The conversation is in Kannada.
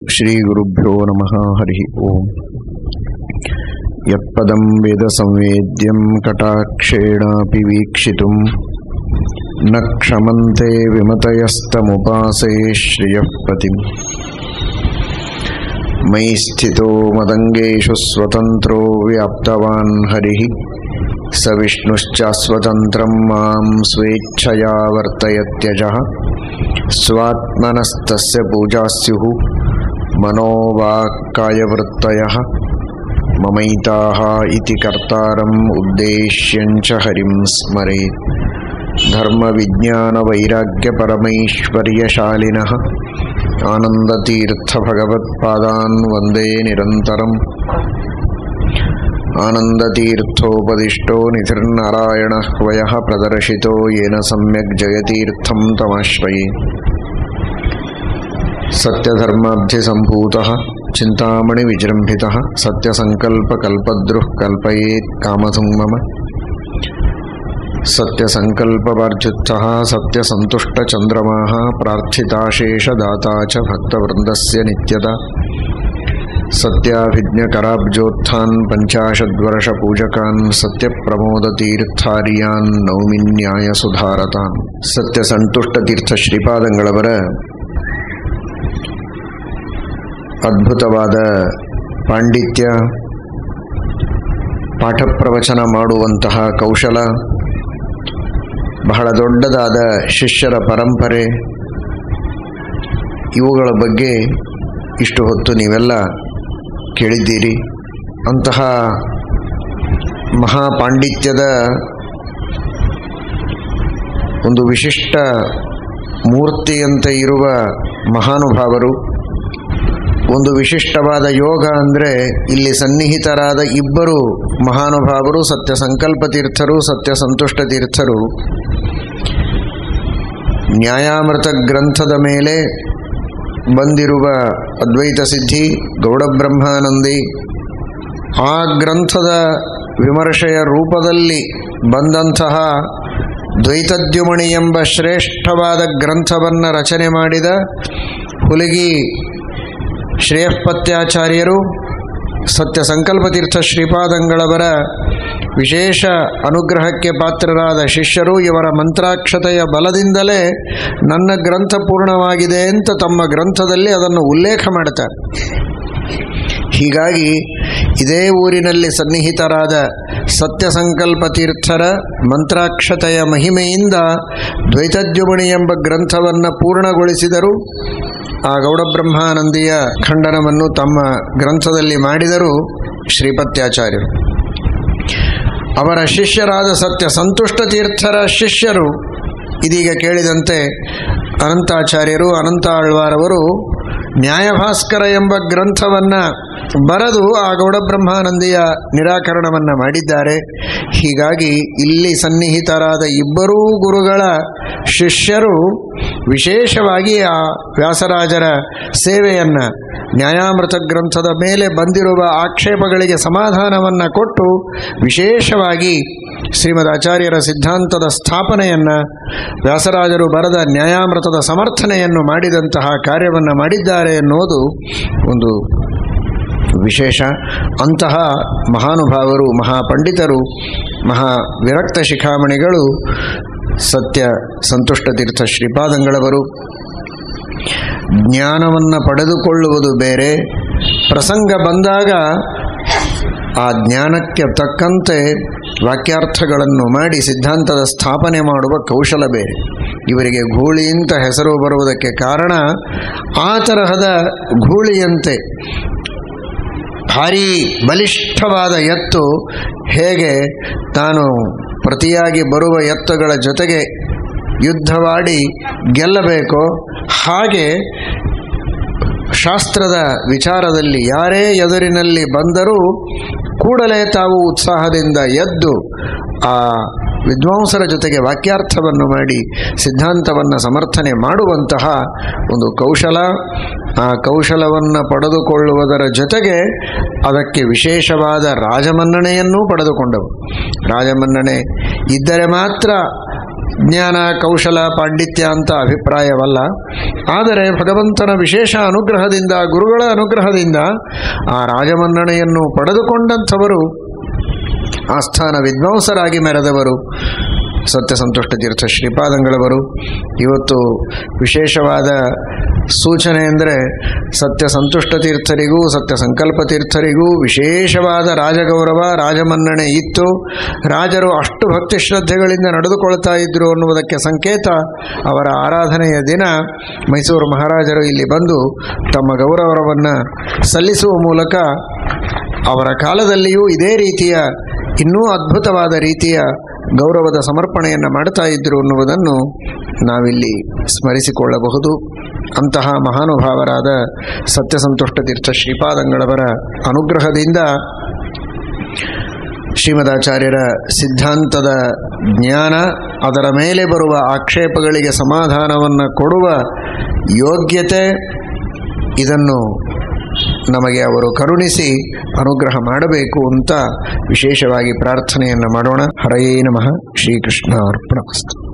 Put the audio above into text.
श्रीगुरुभ्यो नमः हरिः ओम् यत्पदं वेदसंवेद्यं कटाक्षेणापि वीक्षितुं न क्षमन्ते विमतयस्तमुपासे श्रियः पतिम् मयि स्थितो मदङ्गेषु स्वतन्त्रो व्याप्तवान् हरिः स विष्णुश्चास्वतन्त्रं मां स्वेच्छया वर्तयत्यजः स्वात्मनस्तस्य पूजा स्युः मनोवाक्कायवृत्तयः ममैताः इति कर्तारम् उद्देश्यञ्च हरिं स्मरेत् धर्मविज्ञानवैराग्यपरमैश्वर्यशालिनः आनन्दतीर्थभगवत्पादान् वन्दे निरन्तरम् आनन्दतीर्थोपदिष्टो निधिर्नारायणः वयः प्रदर्शितो येन सम्यक् जयतीर्थं तमाश्रये सत्यधर्माब्धिसम्भूतः चिन्तामणिविजृम्भितः सत्यसङ्कल्पकल्पद्रुः कल्पयेत् कामधुं मम सत्यसङ्कल्पवर्जुत्थः सत्यसन्तुष्टचन्द्रमाः प्रार्थिताशेषदाता च भक्तवृन्दस्य नित्यदा सत्याभिज्ञकराब्जोत्थान् पञ्चाशद्वर्षपूजकान् ಸತ್ಯಪ್ರಮೋದತೀರ್ಥಾರ್ಯಾನ್ ನೌಮಿನ್ಯಾಯ ಸುಧಾರತಾನ್ ಸತ್ಯ ಸಂತುಷ್ಟತೀರ್ಥ ಶ್ರೀಪಾದಂಗಳವರ ಅದ್ಭುತವಾದ ಪಾಂಡಿತ್ಯ ಪಾಠ ಪ್ರವಚನ ಮಾಡುವಂತಹ ಕೌಶಲ ಬಹಳ ದೊಡ್ಡದಾದ ಶಿಷ್ಯರ ಪರಂಪರೆ ಇವುಗಳ ಬಗ್ಗೆ ಇಷ್ಟು ಹೊತ್ತು ನೀವೆಲ್ಲ ಕೇಳಿದ್ದೀರಿ ಅಂತಹ ಮಹಾಪಾಂಡಿತ್ಯದ ಒಂದು ವಿಶಿಷ್ಟ ಮೂರ್ತಿಯಂತೆ ಇರುವ ಮಹಾನುಭಾವರು ಒಂದು ವಿಶಿಷ್ಟವಾದ ಯೋಗ ಅಂದರೆ ಇಲ್ಲಿ ಸನ್ನಿಹಿತರಾದ ಇಬ್ಬರು ಮಹಾನುಭಾವರು ಸತ್ಯ ಸಂಕಲ್ಪ ತೀರ್ಥರು ಸತ್ಯ ಸಂತುಷ್ಟ ತೀರ್ಥರು ನ್ಯಾಯಾಮೃತ ಗ್ರಂಥದ ಮೇಲೆ ಬಂದಿರುವ ಅದ್ವೈತ ಸಿದ್ಧಿ ಗೌಡಬ್ರಹ್ಮಾನಂದಿ ಆ ಗ್ರಂಥದ ವಿಮರ್ಶೆಯ ರೂಪದಲ್ಲಿ ಬಂದಂತಹ ದ್ವೈತದ್ಯುಮಣಿ ಎಂಬ ಶ್ರೇಷ್ಠವಾದ ಗ್ರಂಥವನ್ನು ರಚನೆ ಮಾಡಿದ ಹುಲಿಗಿ ಶ್ರೇಯಃಪತ್ಯಾಚಾರ್ಯರು ಸತ್ಯ ಸಂಕಲ್ಪತೀರ್ಥ ಶ್ರೀಪಾದಂಗಳವರ ವಿಶೇಷ ಅನುಗ್ರಹಕ್ಕೆ ಪಾತ್ರರಾದ ಶಿಷ್ಯರು ಇವರ ಮಂತ್ರಾಕ್ಷತೆಯ ಬಲದಿಂದಲೇ ನನ್ನ ಗ್ರಂಥ ಪೂರ್ಣವಾಗಿದೆ ಅಂತ ತಮ್ಮ ಗ್ರಂಥದಲ್ಲಿ ಅದನ್ನು ಉಲ್ಲೇಖ ಮಾಡ್ತಾರೆ ಹೀಗಾಗಿ ಇದೇ ಊರಿನಲ್ಲಿ ಸನ್ನಿಹಿತರಾದ ಸತ್ಯ ಸಂಕಲ್ಪ ತೀರ್ಥರ ಮಂತ್ರಾಕ್ಷತೆಯ ಮಹಿಮೆಯಿಂದ ದ್ವೈತದ್ಯುಮಣಿ ಎಂಬ ಗ್ರಂಥವನ್ನು ಪೂರ್ಣಗೊಳಿಸಿದರು ಆ ಗೌಡಬ್ರಹ್ಮಾನಂದಿಯ ಖಂಡನವನ್ನು ತಮ್ಮ ಗ್ರಂಥದಲ್ಲಿ ಮಾಡಿದರು ಶ್ರೀಪತ್ಯಾಚಾರ್ಯರು ಅವರ ಶಿಷ್ಯರಾದ ಸತ್ಯ ಸಂತುಷ್ಟ ತೀರ್ಥರ ಶಿಷ್ಯರು ಇದೀಗ ಕೇಳಿದಂತೆ ಅನಂತಾಚಾರ್ಯರು ಅನಂತ ಆಳ್ವಾರವರು ನ್ಯಾಯಭಾಸ್ಕರ ಎಂಬ ಗ್ರಂಥವನ್ನು ಬರೆದು ಆ ಗೌಡಬ್ರಹ್ಮಾನಂದಿಯ ನಿರಾಕರಣವನ್ನು ಮಾಡಿದ್ದಾರೆ ಹೀಗಾಗಿ ಇಲ್ಲಿ ಸನ್ನಿಹಿತರಾದ ಇಬ್ಬರೂ ಗುರುಗಳ ಶಿಷ್ಯರು ವಿಶೇಷವಾಗಿ ಆ ವ್ಯಾಸರಾಜರ ಸೇವೆಯನ್ನು ನ್ಯಾಯಾಮೃತ ಗ್ರಂಥದ ಮೇಲೆ ಬಂದಿರುವ ಆಕ್ಷೇಪಗಳಿಗೆ ಸಮಾಧಾನವನ್ನು ಕೊಟ್ಟು ವಿಶೇಷವಾಗಿ ಶ್ರೀಮದ್ ಆಚಾರ್ಯರ ಸಿದ್ಧಾಂತದ ಸ್ಥಾಪನೆಯನ್ನು ವ್ಯಾಸರಾಜರು ಬರೆದ ನ್ಯಾಯಾಮೃತದ ಸಮರ್ಥನೆಯನ್ನು ಮಾಡಿದಂತಹ ಕಾರ್ಯವನ್ನು ಮಾಡಿದ್ದಾರೆ ಎನ್ನುವುದು ಒಂದು ವಿಶೇಷ ಅಂತಹ ಮಹಾನುಭಾವರು ಮಹಾಪಂಡಿತರು ಮಹಾ ವಿರಕ್ತ ಶಿಖಾಮಣಿಗಳು ಸತ್ಯ ಸಂತುಷ್ಟ ತೀರ್ಥ ಶ್ರೀಪಾದಂಗಳವರು ಜ್ಞಾನವನ್ನು ಪಡೆದುಕೊಳ್ಳುವುದು ಬೇರೆ ಪ್ರಸಂಗ ಬಂದಾಗ ಆ ಜ್ಞಾನಕ್ಕೆ ತಕ್ಕಂತೆ ವಾಕ್ಯಾರ್ಥಗಳನ್ನು ಮಾಡಿ ಸಿದ್ಧಾಂತದ ಸ್ಥಾಪನೆ ಮಾಡುವ ಕೌಶಲ ಬೇರೆ ಇವರಿಗೆ ಗೂಳಿ ಅಂತ ಹೆಸರು ಬರುವುದಕ್ಕೆ ಕಾರಣ ಆ ತರಹದ ಗೂಳಿಯಂತೆ ಭಾರೀ ಬಲಿಷ್ಠವಾದ ಎತ್ತು ಹೇಗೆ ತಾನು ಪ್ರತಿಯಾಗಿ ಬರುವ ಎತ್ತುಗಳ ಜೊತೆಗೆ ಯುದ್ಧವಾಡಿ ಗೆಲ್ಲಬೇಕೋ ಹಾಗೆ ಶಾಸ್ತ್ರದ ವಿಚಾರದಲ್ಲಿ ಯಾರೇ ಎದುರಿನಲ್ಲಿ ಬಂದರೂ ಕೂಡಲೇ ತಾವು ಉತ್ಸಾಹದಿಂದ ಎದ್ದು ಆ ವಿದ್ವಾಂಸರ ಜೊತೆಗೆ ವಾಕ್ಯಾರ್ಥವನ್ನು ಮಾಡಿ ಸಿದ್ಧಾಂತವನ್ನು ಸಮರ್ಥನೆ ಮಾಡುವಂತಹ ಒಂದು ಕೌಶಲ ಆ ಕೌಶಲವನ್ನು ಪಡೆದುಕೊಳ್ಳುವುದರ ಜೊತೆಗೆ ಅದಕ್ಕೆ ವಿಶೇಷವಾದ ರಾಜಮನ್ನಣೆಯನ್ನೂ ಪಡೆದುಕೊಂಡವು ರಾಜಮನ್ನಣೆ ಇದ್ದರೆ ಮಾತ್ರ ಜ್ಞಾನ ಕೌಶಲ ಪಾಂಡಿತ್ಯ ಅಂತ ಅಭಿಪ್ರಾಯವಲ್ಲ ಆದರೆ ಭಗವಂತನ ವಿಶೇಷ ಅನುಗ್ರಹದಿಂದ ಗುರುಗಳ ಅನುಗ್ರಹದಿಂದ ಆ ರಾಜಮನ್ನಣೆಯನ್ನು ಪಡೆದುಕೊಂಡಂಥವರು ಆಸ್ಥಾನ ವಿದ್ವಾಂಸರಾಗಿ ಮೆರೆದವರು ಸತ್ಯಸಂತುಷ್ಟ ತೀರ್ಥ ಶ್ರೀಪಾದಂಗಳವರು ಇವತ್ತು ವಿಶೇಷವಾದ ಸೂಚನೆ ಅಂದರೆ ಸತ್ಯ ಸಂತುಷ್ಟ ತೀರ್ಥರಿಗೂ ಸತ್ಯ ಸಂಕಲ್ಪ ತೀರ್ಥರಿಗೂ ವಿಶೇಷವಾದ ರಾಜಗೌರವ ರಾಜಮನ್ನಣೆ ಇತ್ತು ರಾಜರು ಅಷ್ಟು ಭಕ್ತಿ ಶ್ರದ್ಧೆಗಳಿಂದ ನಡೆದುಕೊಳ್ತಾ ಇದ್ರು ಅನ್ನುವುದಕ್ಕೆ ಸಂಕೇತ ಅವರ ಆರಾಧನೆಯ ದಿನ ಮೈಸೂರು ಮಹಾರಾಜರು ಇಲ್ಲಿ ಬಂದು ತಮ್ಮ ಗೌರವವನ್ನು ಸಲ್ಲಿಸುವ ಮೂಲಕ ಅವರ ಕಾಲದಲ್ಲಿಯೂ ಇದೇ ರೀತಿಯ ಇನ್ನೂ ಅದ್ಭುತವಾದ ರೀತಿಯ ಗೌರವದ ಸಮರ್ಪಣೆಯನ್ನು ಮಾಡ್ತಾ ಇದ್ರು ಅನ್ನುವುದನ್ನು ನಾವಿಲ್ಲಿ ಸ್ಮರಿಸಿಕೊಳ್ಳಬಹುದು ಅಂತಹ ಮಹಾನುಭಾವರಾದ ಸತ್ಯಸಂತುಷ್ಟ ತೀರ್ಥ ಶ್ರೀಪಾದಂಗಳವರ ಅನುಗ್ರಹದಿಂದ ಶ್ರೀಮದಾಚಾರ್ಯರ ಸಿದ್ಧಾಂತದ ಜ್ಞಾನ ಅದರ ಮೇಲೆ ಬರುವ ಆಕ್ಷೇಪಗಳಿಗೆ ಸಮಾಧಾನವನ್ನು ಕೊಡುವ ಯೋಗ್ಯತೆ ಇದನ್ನು ನಮಗೆ ಅವರು ಕರುಣಿಸಿ ಅನುಗ್ರಹ ಮಾಡಬೇಕು ಅಂತ ವಿಶೇಷವಾಗಿ ಪ್ರಾರ್ಥನೆಯನ್ನು ಮಾಡೋಣ ಹರಯೇ ನಮಃ ಶ್ರೀಕೃಷ್ಣ ಅರ್ಪಣಮಸ್ತು